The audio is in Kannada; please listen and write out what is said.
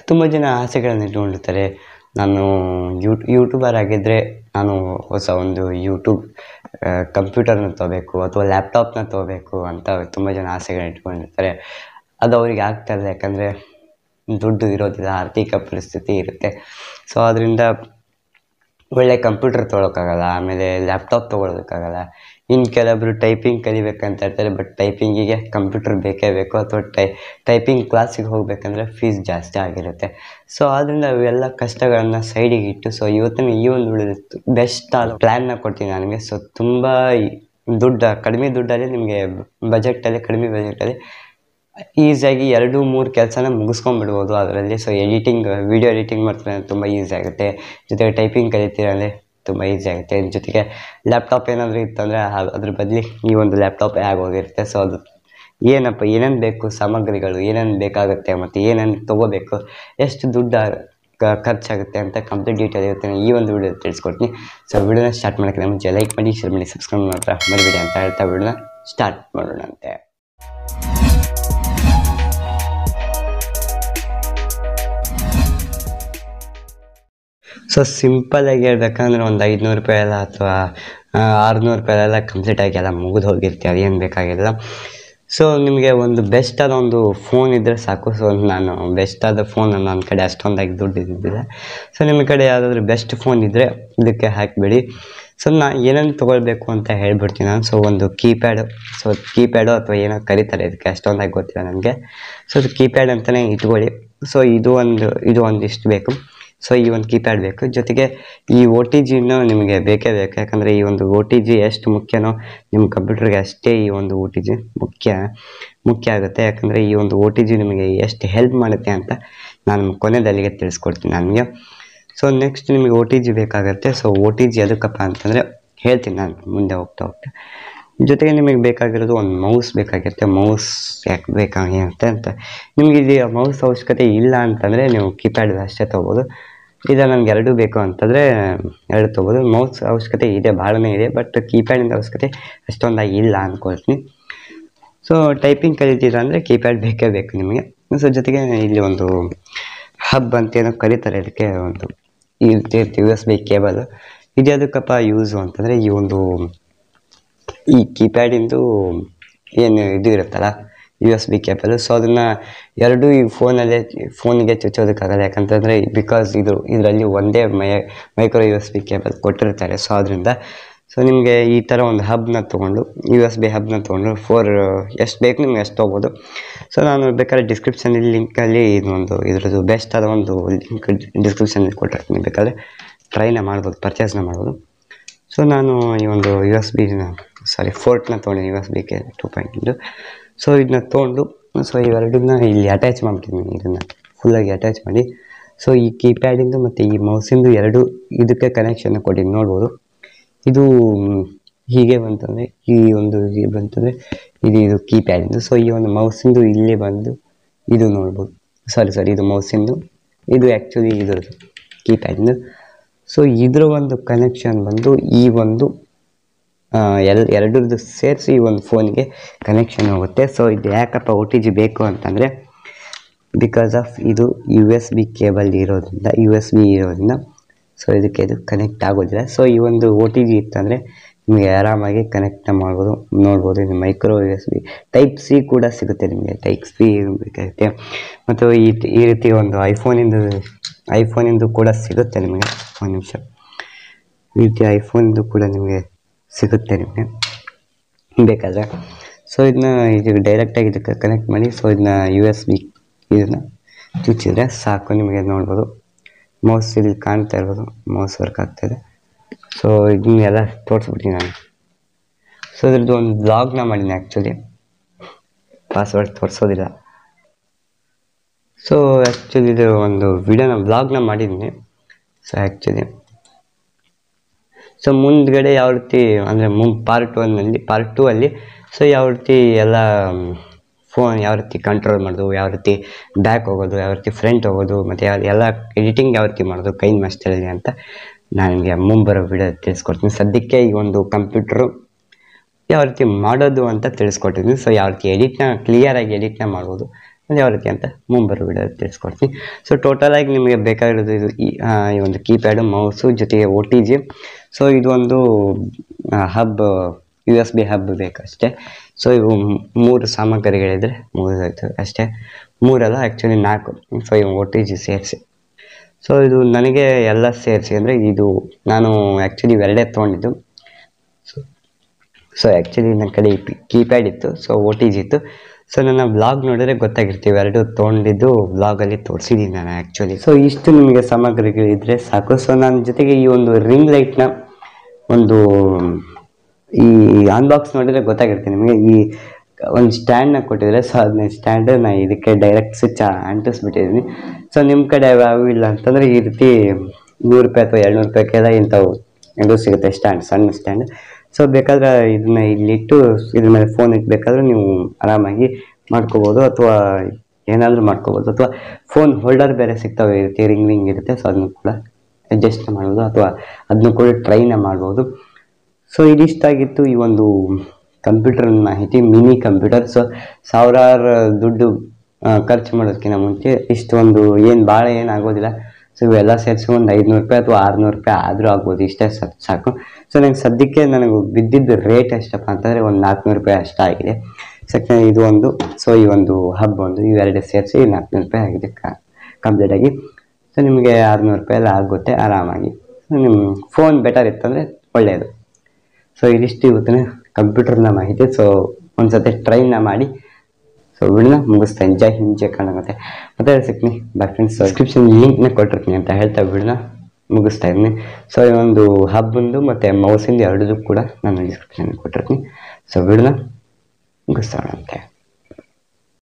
ತುಂಬ ಜನ ಆಸೆಗಳನ್ನು ಇಟ್ಕೊಂಡಿರ್ತಾರೆ ನಾನು ಯೂಟ್ ಯೂಟ್ಯೂಬರ್ ಆಗಿದ್ದರೆ ನಾನು ಹೊಸ ಒಂದು ಯೂಟ್ಯೂಬ್ ಕಂಪ್ಯೂಟರ್ನ ತೊಗೋಬೇಕು ಅಥವಾ ಲ್ಯಾಪ್ಟಾಪ್ನ ತೊಗೋಬೇಕು ಅಂತ ತುಂಬ ಜನ ಆಸೆಗಳನ್ನ ಇಟ್ಕೊಂಡಿರ್ತಾರೆ ಅದು ಅವ್ರಿಗೆ ಆಗ್ತಾ ಇಲ್ಲ ಯಾಕಂದರೆ ದುಡ್ಡು ಇರೋದಿಲ್ಲ ಆರ್ಥಿಕ ಪರಿಸ್ಥಿತಿ ಇರುತ್ತೆ ಸೊ ಅದರಿಂದ ಒಳ್ಳೆ ಕಂಪ್ಯೂಟರ್ ತೊಗೊಳಕ್ಕಾಗಲ್ಲ ಆಮೇಲೆ ಲ್ಯಾಪ್ಟಾಪ್ ತೊಗೊಳೋದಕ್ಕಾಗಲ್ಲ ಇನ್ನು ಕೆಲವೊಬ್ರು ಟೈಪಿಂಗ್ ಕಲಿಬೇಕಂತ ಇರ್ತಾರೆ ಬಟ್ ಟೈಪಿಂಗಿಗೆ ಕಂಪ್ಯೂಟರ್ ಬೇಕೇ ಬೇಕು ಅಥವಾ ಟೈ ಟೈಪಿಂಗ್ ಕ್ಲಾಸಿಗೆ ಹೋಗಬೇಕಂದ್ರೆ ಫೀಸ್ ಜಾಸ್ತಿ ಆಗಿರುತ್ತೆ ಸೊ ಆದ್ದರಿಂದ ಅವೆಲ್ಲ ಕಷ್ಟಗಳನ್ನು ಸೈಡಿಗೆ ಇಟ್ಟು ಸೊ ಇವತ್ತಿನ ಈ ಒಂದು ವಿಡಿಯೋದಲ್ಲಿ ಬೆಸ್ಟ್ ಆದ ಪ್ಲ್ಯಾನ್ನ ಕೊಡ್ತೀನಿ ನನಗೆ ಸೊ ತುಂಬ ದುಡ್ಡು ಕಡಿಮೆ ದುಡ್ಡಲ್ಲಿ ನಿಮಗೆ ಬಜೆಟಲ್ಲಿ ಕಡಿಮೆ ಬಜೆಟಲ್ಲಿ ಈಸಿಯಾಗಿ ಎರಡು ಮೂರು ಕೆಲಸನ ಮುಗಿಸ್ಕೊಂಡ್ಬಿಡ್ಬೋದು ಅದರಲ್ಲಿ ಸೊ ಎಡಿಟಿಂಗ್ ವಿಡಿಯೋ ಎಡಿಟಿಂಗ್ ಮಾಡ್ತಾರೆ ತುಂಬ ಈಸಿ ಆಗುತ್ತೆ ಜೊತೆಗೆ ಟೈಪಿಂಗ್ ಕಲಿತೀರಲ್ಲಿ ತುಂಬ ಈಸಿ ಆಗುತ್ತೆ ಇದ್ರ ಜೊತೆಗೆ ಲ್ಯಾಪ್ಟಾಪ್ ಏನಾದರೂ ಇತ್ತಂದರೆ ಅದ್ರ ಬದಲಿ ಈ ಒಂದು ಲ್ಯಾಪ್ಟಾಪ್ ಆಗೋಗಿರುತ್ತೆ ಸೊ ಅದು ಏನಪ್ಪ ಏನೇನು ಬೇಕು ಸಾಮಗ್ರಿಗಳು ಏನೇನು ಬೇಕಾಗುತ್ತೆ ಮತ್ತು ಏನೇನು ತೊಗೋಬೇಕು ಎಷ್ಟು ದುಡ್ಡು ಆ- ಕ- ಖರ್ಚಾಗುತ್ತೆ ಅಂತ ಕಂಪ್ಲೀಟ್ ಡೀಟೇಲ್ ಇರುತ್ತೆ ಈ ಒಂದು ವಿಡಿಯೋ ತಿಳಿಸ್ಕೊಡ್ತೀನಿ ಸೊ ವಿಡಿಯೋನ ಸ್ಟಾರ್ಟ್ ಮಾಡೋಕ್ಕೆ ಮುಂಚೆ ಲೈಕ್ ಮಾಡಿ ಶೇರ್ ಮಾಡಿ ಸಬ್ಸ್ಕ್ರೈಬ್ ಮಾಡ್ತಾ ಮರಿಬೇಡಿ ಅಂತ ಹೇಳ್ತಾ ವಿಡಿಯೋನ ಸ್ಟಾರ್ಟ್ ಮಾಡೋಣ ಅಂತೆ ಸೊ ಸಿಂಪಲ್ಲಾಗಿ ಹೇಳ್ಬೇಕಂದ್ರೆ ಒಂದು ಐದುನೂರು ರೂಪಾಯಿ ಎಲ್ಲ ಅಥವಾ ಆರುನೂರು ರೂಪಾಯಿ ಎಲ್ಲ ಕಂಪ್ಲೀಟಾಗಿ ಎಲ್ಲ ಮುಗಿದು ಹೋಗಿರ್ತೀವಿ ಅದೇನು ಬೇಕಾಗಿಲ್ಲ ಸೊ ನಿಮಗೆ ಒಂದು ಬೆಸ್ಟ್ ಆದ ಒಂದು ಫೋನ್ ಇದ್ದರೆ ಸಾಕು ಸೊ ನಾನು ಬೆಸ್ಟ್ ಆದ ಫೋನ್ ನನ್ನ ಕಡೆ ಅಷ್ಟೊಂದಾಗಿ ದುಡ್ಡು ಇದ್ದಿದ್ದಿಲ್ಲ ಸೊ ನಿಮ್ಮ ಕಡೆ ಯಾವುದಾದ್ರೂ ಬೆಸ್ಟ್ ಫೋನ್ ಇದ್ದರೆ ಇದಕ್ಕೆ ಹಾಕಿಬಿಡಿ ಸೊ ನಾ ಏನೇನು ತೊಗೊಳ್ಬೇಕು ಅಂತ ಹೇಳ್ಬಿಡ್ತೀನಿ ನಾನು ಸೊ ಒಂದು ಕೀಪ್ಯಾಡು ಸೊ ಕೀಪ್ಯಾಡು ಅಥವಾ ಏನೋ ಕರೀತಾರೆ ಇದಕ್ಕೆ ಅಷ್ಟೊಂದಾಗಿ ಗೊತ್ತಿಲ್ಲ ನನಗೆ ಸೊ ಅದು ಕೀಪ್ಯಾಡ್ ಅಂತಲೇ ಇಟ್ಕೊಳ್ಳಿ ಸೊ ಇದು ಒಂದು ಇದು ಒಂದಿಷ್ಟು ಬೇಕು ಸೊ ಈ ಒಂದು ಕೀಪ್ಯಾಡ್ ಬೇಕು ಜೊತೆಗೆ ಈ ಒ ಟಿ ಜಿನೂ ನಿಮಗೆ ಬೇಕೇ ಬೇಕು ಯಾಕಂದರೆ ಈ ಒಂದು ಒ ಟಿ ಜಿ ಎಷ್ಟು ಮುಖ್ಯನೋ ನಿಮ್ಮ ಕಂಪ್ಯೂಟರ್ಗೆ ಅಷ್ಟೇ ಈ ಒಂದು ಒ ಟಿ ಜಿ ಮುಖ್ಯ ಮುಖ್ಯ ಆಗುತ್ತೆ ಯಾಕಂದರೆ ಈ ಒಂದು ಒ ಟಿ ಜಿ ನಿಮಗೆ ಎಷ್ಟು ಹೆಲ್ಪ್ ಮಾಡುತ್ತೆ ಅಂತ ನಾನು ಕೊನೆಯದಲ್ಲಿಗೆ ತಿಳಿಸ್ಕೊಡ್ತೀನಿ ನನಗೆ ಸೊ ನೆಕ್ಸ್ಟ್ ನಿಮಗೆ ಒ ಟಿ ಜಿ ಬೇಕಾಗುತ್ತೆ ಸೊ ಒ ಟಿ ಜಿ ಅದಕ್ಕಪ್ಪ ಅಂತಂದರೆ ಹೇಳ್ತೀನಿ ನಾನು ಮುಂದೆ ಹೋಗ್ತಾ ಹೋಗ್ತಾ ಜೊತೆಗೆ ನಿಮಗೆ ಬೇಕಾಗಿರೋದು ಒಂದು ಮೌಸ್ ಬೇಕಾಗಿರುತ್ತೆ ಮೌಸ್ ಯಾಕೆ ಬೇಕಾಗಿರುತ್ತೆ ಅಂತ ನಿಮಗೆ ಇಲ್ಲಿ ಮೌಸ್ ಅವಶ್ಯಕತೆ ಇಲ್ಲ ಅಂತಂದರೆ ನೀವು ಕೀಪ್ಯಾಡ್ ಅಷ್ಟೇ ತೊಗೋಬೋದು ಇಲ್ಲ ನನಗೆ ಎರಡೂ ಬೇಕು ಅಂತಂದರೆ ಎರಡು ತೊಗೋಬೋದು ಮೌಸ್ ಅವಶ್ಯಕತೆ ಇದೆ ಭಾಳನೇ ಇದೆ ಬಟ್ ಕೀಪ್ಯಾಡಿಂದ ಅವಶ್ಯಕತೆ ಅಷ್ಟೊಂದಾಗಿ ಇಲ್ಲ ಅಂದ್ಕೊಳ್ತೀನಿ ಸೊ ಟೈಪಿಂಗ್ ಕಲಿತೀರಾ ಅಂದರೆ ಕೀಪ್ಯಾಡ್ ಬೇಕೇ ಬೇಕು ನಿಮಗೆ ಸೊ ಜೊತೆಗೆ ಇಲ್ಲಿ ಒಂದು ಹಬ್ ಅಂತ ಏನೋ ಕರೀತಾರೆ ಇದಕ್ಕೆ ಒಂದು ಈ ರೀತಿ ಯು ಎಸ್ ಬಿ ಕೇಬಲ್ ಇದು ಅದಕ್ಕಪ್ಪ ಯೂಸು ಅಂತಂದರೆ ಈ ಒಂದು ಈ ಕೀಪ್ಯಾಡಿಂದು ಏನು ಇದು ಇರುತ್ತಲ್ಲ U S B cable so ಅದನ್ನು ಎರಡೂ ಈ ಫೋನಲ್ಲೇ ಫೋನಿಗೆ ಚುಚ್ಚೋದಕ್ಕಾಗಲ್ಲ ಯಾಕಂತಂದರೆ ಬಿಕಾಸ್ ಇದು ಇದರಲ್ಲಿ ಒಂದೇ ಮೈ micro U S B cable ಕೊಟ್ಟಿರ್ತಾರೆ ಸೊ ಅದರಿಂದ ಸೊ ನಿಮಗೆ ಈ ಥರ ಒಂದು ಹಬ್ನ ತೊಗೊಂಡು ಯು ಎಸ್ ಬಿ ಹಬ್ನ ತೊಗೊಂಡು ಫೋರ್ ಎಷ್ಟು ಬೇಕು ನಿಮ್ಗೆ ಅಷ್ಟು ತೊಗೋಬೋದು ಸೊ ನಾನು ಬೇಕಾದ್ರೆ ಡಿಸ್ಕ್ರಿಪ್ಷನಲ್ಲಿ ಲಿಂಕಲ್ಲಿ ಇದೊಂದು ಇದ್ರದ್ದು ಬೆಸ್ಟ್ ಆದ ಒಂದು ಲಿಂಕ್ ಡಿಸ್ಕ್ರಿಪ್ಷನಲ್ಲಿ ಕೊಟ್ಟಿರ್ತೀನಿ ಬೇಕಾದ್ರೆ ಟ್ರೈನ ಮಾಡ್ಬೋದು ಪರ್ಚೇಸ್ನ ಮಾಡ್ಬೋದು ಸೊ ನಾನು ಈ ಒಂದು ಯು ಎಸ್ ಬಿನ ಸಾರಿ ಫೋರ್ಟ್ನ ತೊಗೊಂಡಿದ್ದೀನಿ ಯು ಎಸ್ ಬಿಗೆ ಟೂ ಪಾಯಿಂಟ್ ಸೊ ಇದನ್ನ ತೊಗೊಂಡು ಸೊ ಇವೆರಡನ್ನ ಇಲ್ಲಿ ಅಟ್ಯಾಚ್ ಮಾಡಿಬಿಟ್ಟಿದ್ದೀನಿ ಇದನ್ನು ಫುಲ್ಲಾಗಿ ಅಟ್ಯಾಚ್ ಮಾಡಿ ಸೊ ಈ ಕೀಪ್ಯಾಡಿಂದು ಮತ್ತು ಈ ಮೌಸಿಂದು ಎರಡು ಇದಕ್ಕೆ ಕನೆಕ್ಷನ್ ಕೊಟ್ಟಿದ್ದೀನಿ ನೋಡ್ಬೋದು ಇದು ಮ್, ಹೀಗೆ ಬಂತಂದರೆ ಈ ಒಂದು ಹೀಗೆ ಬಂತಂದರೆ ಇದು ಇದು ಕೀಪ್ಯಾಡಿಂದು ಸೊ ಈ ಒಂದು ಮೌಸಿಂದು ಇಲ್ಲಿ ಬಂದು ಇದು ನೋಡ್ಬೋದು ಸಾರಿ ಸಾರಿ ಇದು ಮೌಸಿಂದು ಇದು ಆ್ಯಕ್ಚುಲಿ ಇದ್ರದ್ದು ಕೀಪ್ಯಾಡಿಂದು ಸೊ ಇದ್ರ ಒಂದು ಕನೆಕ್ಷನ್ ಬಂದು ಈ ಒಂದು ಆ, ಎಲ್ ಎರಡರದ್ದು ಸೇರಿಸಿ ಈ ಒಂದು ಫೋನಿಗೆ ಕನೆಕ್ಷನ್ ಹೋಗುತ್ತೆ ಸೊ ಇದು ಯಾಕಪ್ಪ ಒ ಟಿ ಜಿ ಬೇಕು ಅಂತಂದರೆ ಬಿಕಾಸ್ ಆಫ್ ಇದು ಯು ಎಸ್ ಬಿ ಕೇಬಲ್ ಇರೋದ್ರಿಂದ ಯು ಎಸ್ ಬಿ ಇರೋದ್ರಿಂದ ಸೊ ಇದಕ್ಕೆ ಇದು ಕನೆಕ್ಟ್ ಆಗೋದಿಲ್ಲ ಸೊ ಈ ಒಂದು ಒ ಟಿ ಜಿ ಇತ್ತಂದರೆ ನಿಮಗೆ ಆರಾಮಾಗಿ ಕನೆಕ್ಟ್ ಮಾಡ್ಬೋದು ನೋಡ್ಬೋದು ಇದು micro U S B type C ಕೂಡ ಸಿಗುತ್ತೆ ನಿಮಗೆ ಟೈಪ್ ಸಿ ಬೇಕಾಗುತ್ತೆ ಮತ್ತು ಈ ಈ ರೀತಿ ಒಂದು ಐಫೋನಿಂದು ಐಫೋನಿಂದು ಕೂಡ ಸಿಗುತ್ತೆ ನಿಮಗೆ ಒಂದು ನಿಮಿಷ ಈ ರೀತಿ ಐಫೋನ್ದು ಕೂಡ ನಿಮಗೆ ಸಿಗುತ್ತೆ ನಿಮಗೆ ಬೇಕಾದರೆ ಸೊ ಇದನ್ನ ಇದಕ್ಕೆ ಡೈರೆಕ್ಟಾಗಿ ಇದಕ್ಕೆ ಕನೆಕ್ಟ್ ಮಾಡಿ ಸೊ ಇದನ್ನ ಯು ಎಸ್ ಬಿ ಇದನ್ನು ಚುಚ್ಚಿದ್ರೆ ಸಾಕು ನಿಮಗೆ ನೋಡ್ಬೋದು ಮೌಸ್ ಇಲ್ಲಿ ಕಾಣ್ತಾ ಇರ್ಬೋದು ಮೌಸ್ ವರ್ಕ್ ಆಗ್ತಾಯಿದೆ ಸೊ ಇದನ್ನೆಲ್ಲ ತೋರಿಸ್ಬಿಟ್ಟಿನಿ ನಾನು ಸೊ ಇದ್ರದ್ದು ಒಂದು ಬ್ಲಾಗ್ನ ಮಾಡೀನಿ ಆ್ಯಕ್ಚುಲಿ ಪಾಸ್ವರ್ಡ್ ತೋರಿಸೋದಿಲ್ಲ ಸೊ ಆ್ಯಕ್ಚುಲಿ ಇದು ಒಂದು ವಿಡಿಯೋನ ಬ್ಲಾಗ್ನ ಮಾಡಿದ್ದೀನಿ ಸೊ ಆ್ಯಕ್ಚುಲಿ ಸೊ ಮುಂದ್ಗಡೆ ಯಾವ ರೀತಿ ಅಂದರೆ ಮುಂ ಪಾರ್ಟ್ ಒನ್ನಲ್ಲಿ ಪಾರ್ಟ್ ಟೂ ಅಲ್ಲಿ ಸೊ ಯಾವ ರೀತಿ ಎಲ್ಲ ಫೋನ್ ಯಾವ ರೀತಿ ಕಂಟ್ರೋಲ್ ಮಾಡೋದು ಯಾವ ರೀತಿ ಬ್ಯಾಕ್ ಹೋಗೋದು ಯಾವ ರೀತಿ ಫ್ರಂಟ್ ಹೋಗೋದು ಮತ್ತು ಯಾವ ಎಲ್ಲ ಎಡಿಟಿಂಗ್ ಯಾವ ರೀತಿ ಮಾಡೋದು ಕೈ ಮಸ್ತಲ್ಲಿ ಅಂತ ನಾನು ನಿಮಗೆ ಮುಂಬರೋ ವಿಡಿಯೋ ತಿಳಿಸ್ಕೊಡ್ತೀನಿ ಸದ್ಯಕ್ಕೆ ಈ ಒಂದು ಕಂಪ್ಯೂಟ್ರು ಯಾವ ರೀತಿ ಮಾಡೋದು ಅಂತ ತಿಳಿಸ್ಕೊಟ್ಟಿದ್ದೀನಿ ಸೊ ಯಾವ ರೀತಿ ಎಡಿಟ್ನ ಕ್ಲಿಯರಾಗಿ ಎಡಿಟ್ನ ಮಾಡ್ಬೋದು ಅದು ಯಾವ ರೀತಿ ಅಂತ ಮುಂಬರೋ ವಿಡಿಯೋ ತಿಳಿಸ್ಕೊಡ್ತೀನಿ ಸೊ ಟೋಟಲಾಗಿ ನಿಮಗೆ ಬೇಕಾಗಿರೋದು ಇದು ಈ ಆ, ಈ ಒಂದು ಕೀಪ್ಯಾಡು ಮೌಸು ಜೊತೆಗೆ ಒ ಟಿ ಜಿ ಸೊ ಇದು ಒಂದು hub U S B hub ಬೇಕಷ್ಟೇ ಸೊ ಇವು ಮ್- ಮೂರು ಸಾಮಗ್ರಿಗಳಿದ್ರೆ ಮುಗಿದೋಯ್ತು ಅಷ್ಟೇ ಮೂರಲ್ಲ ಆ್ಯಕ್ಚುಲಿ ನಾಲ್ಕು ಸೊ ಇವು ಒ ಟಿ ಜಿ ಸೇರಿಸಿ ಸೊ ಇದು ನನಗೆ ಎಲ್ಲ ಸೇರಿಸಿ ಅಂದರೆ ಇದು ನಾನು ಆ್ಯಕ್ಚುಲಿ ಇವೆರಡೇ ತೊಗೊಂಡಿದ್ದು ಸೊ ಸೊ ಆ್ಯಕ್ಚುಲಿ ನನ್ನ ಕಡೆ ಕೀಪ್ಯಾಡ್ ಇತ್ತು ಸೊ ಒ ಟಿ ಜಿ ಇತ್ತು ಸೊ ನನ್ನ ಬ್ಲಾಗ್ ನೋಡಿದ್ರೆ ಗೊತ್ತಾಗಿರ್ತೀವಿ ಎರಡು ತೊಗೊಂಡಿದ್ದು ಬ್ಲಾಗಲ್ಲಿ ತೋರಿಸಿದ್ದೀನಿ ನಾನು ಆ್ಯಕ್ಚುಲಿ ಸೊ ಇಷ್ಟು ನಿಮಗೆ ಸಾಮಗ್ರಿಗಳಿದ್ರೆ ಸಾಕು ಸೊ ನನ್ನ ಜೊತೆಗೆ ಈ ಒಂದು ರಿಂಗ್ ಲೈಟ್ನ ಒಂದು ಈ ಅನ್ಬಾಕ್ಸ್ ನೋಡಿದ್ರೆ ಗೊತ್ತಾಗಿರುತ್ತೆ ನಿಮಗೆ ಈ ಒಂದು ಸ್ಟ್ಯಾಂಡ್ನ ಕೊಟ್ಟಿದ್ದಾರೆ ಸೊ ಅದನ್ನ ಸ್ಟ್ಯಾಂಡ್ ನಾನು ಇದಕ್ಕೆ ಡೈರೆಕ್ಟ್ ಸ್ವಿಚ್ ಅಂಟಿಸ್ಬಿಟ್ಟಿದ್ದೀನಿ ಸೊ ನಿಮ್ಮ ಕಡೆ ಯಾವ ಇಲ್ಲ ಅಂತಂದರೆ ಈ ರೀತಿ ನೂರು ರೂಪಾಯಿ ಅಥವಾ ಎರಡು ನೂರು ರೂಪಾಯಿಗೆಲ್ಲ ಇಂಥವು ಇದು ಸಿಗುತ್ತೆ ಸ್ಟ್ಯಾಂಡ್ ಸಣ್ಣ ಸ್ಟ್ಯಾಂಡ್ ಸೊ ಬೇಕಾದ್ರೆ ಇದನ್ನ ಇಲ್ಲಿಟ್ಟು ಇದ್ರ ಮೇಲೆ ಫೋನ್ ಇಟ್ಬೇಕಾದ್ರೆ ನೀವು ಆರಾಮಾಗಿ ಮಾಡ್ಕೋಬೋದು ಅಥವಾ ಏನಾದರೂ ಮಾಡ್ಕೋಬೋದು ಅಥವಾ ಫೋನ್ ಹೋಲ್ಡರ್ ಬೇರೆ ಸಿಗ್ತವೆ ಈ ರೀತಿ ರಿಂಗ್ ರಿಂಗ್ ಇರುತ್ತೆ ಸೊ ಅದನ್ನು ಕೂಡ ಅಡ್ಜಸ್ಟ್ ಮಾಡ್ಬೋದು ಅಥವಾ ಅದನ್ನು ಕೂಡ ಟ್ರೈನ ಮಾಡ್ಬೋದು ಸೊ ಇದಿಷ್ಟಾಗಿತ್ತು ಈ ಒಂದು ಕಂಪ್ಯೂಟರ್ ಮಾಹಿತಿ ಮಿನಿ ಕಂಪ್ಯೂಟರ್ ಸೊ ಸಾವಿರಾರು ದುಡ್ಡು ಆ, ಖರ್ಚು ಮಾಡೋದಕ್ಕಿಂತ ಮುಂಚೆ ಇಷ್ಟೊಂದು ಏನು ಭಾಳ ಏನು ಆಗೋದಿಲ್ಲ ಸೊ ಇವೆಲ್ಲ ಸೇರಿಸಿ ಒಂದು ಐದುನೂರು ರೂಪಾಯಿ ಅಥವಾ ಆರುನೂರು ರೂಪಾಯಿ ಆದರೂ ಆಗ್ಬೋದು ಇಷ್ಟೇ ಸ- ಸಾಕು ಸೊ ನನಗೆ ಸದ್ಯಕ್ಕೆ ನನಗೆ ಬಿದ್ದಿದ್ದು ರೇಟ್ ಎಷ್ಟಪ್ಪ ಅಂತಂದರೆ ಒಂದು ನಾಲ್ಕುನೂರು ರೂಪಾಯಿ ಅಷ್ಟೇ ಆಗಿದೆ ಸೆಕೆಂಡ್ ಇದು ಒಂದು ಸೊ ಈ ಒಂದು ಹಬ್ ಒಂದು ಇವೆರಡು ಸೇರಿಸಿ ನಾಲ್ಕುನೂರು ರೂಪಾಯಿ ಆಗಿದೆ ಕಂಪ್ಲೀಟ್ ಆಗಿ ಸೊ ನಿಮಗೆ ಆರುನೂರು ರೂಪಾಯಿ ಎಲ್ಲ ಆಗುತ್ತೆ ಆರಾಮಾಗಿ ಸೊ ನಿಮ್ಮ ಫೋನ್ ಬೆಟರ್ ಇತ್ತಂದರೆ ಒಳ್ಳೆಯದು ಸೊ ಇದಿಷ್ಟು ಇವತ್ತಿನ ಕಂಪ್ಯೂಟರ್ನ ಮಾಹಿತಿ ಸೊ ಒಂದ್ಸತಿ ಟ್ರೈನ ಮಾಡಿ ಸೊ ವಿಡಿಯೋನ ಮುಗಿಸ್ತಾ ಜೈ ಹಿಂದ್ ಜೈ ಕಾಣಾಗುತ್ತೆ ಮತ್ತೆ ಸಿಗ್ತೀನಿ ಬೈ ಫ್ರೆಂಡ್ಸ್ ಸಬ್ಸ್ಕ್ರಿಪ್ಷನ್ ಲಿಂಕ್ನ ಕೊಟ್ಟಿರ್ತೀನಿ ಅಂತ ಹೇಳ್ತಾ ವಿಡಿಯೋನ ಮುಗಿಸ್ತಾ ಇದ್ದೀನಿ ಸೊ ಈ ಒಂದು ಹಬ್ಬಂದು ಮತ್ತು ಮೌಸಿಂದು ಎರಡೂ ಕೂಡ ನಾನು ಡಿಸ್ಕ್ರಿಪ್ಷನ್ ಕೊಟ್ಟಿರ್ತೀನಿ ಸೊ ವಿಡಿಯೋನ ಮುಗಿಸ್ತಾ ಅಂತೆ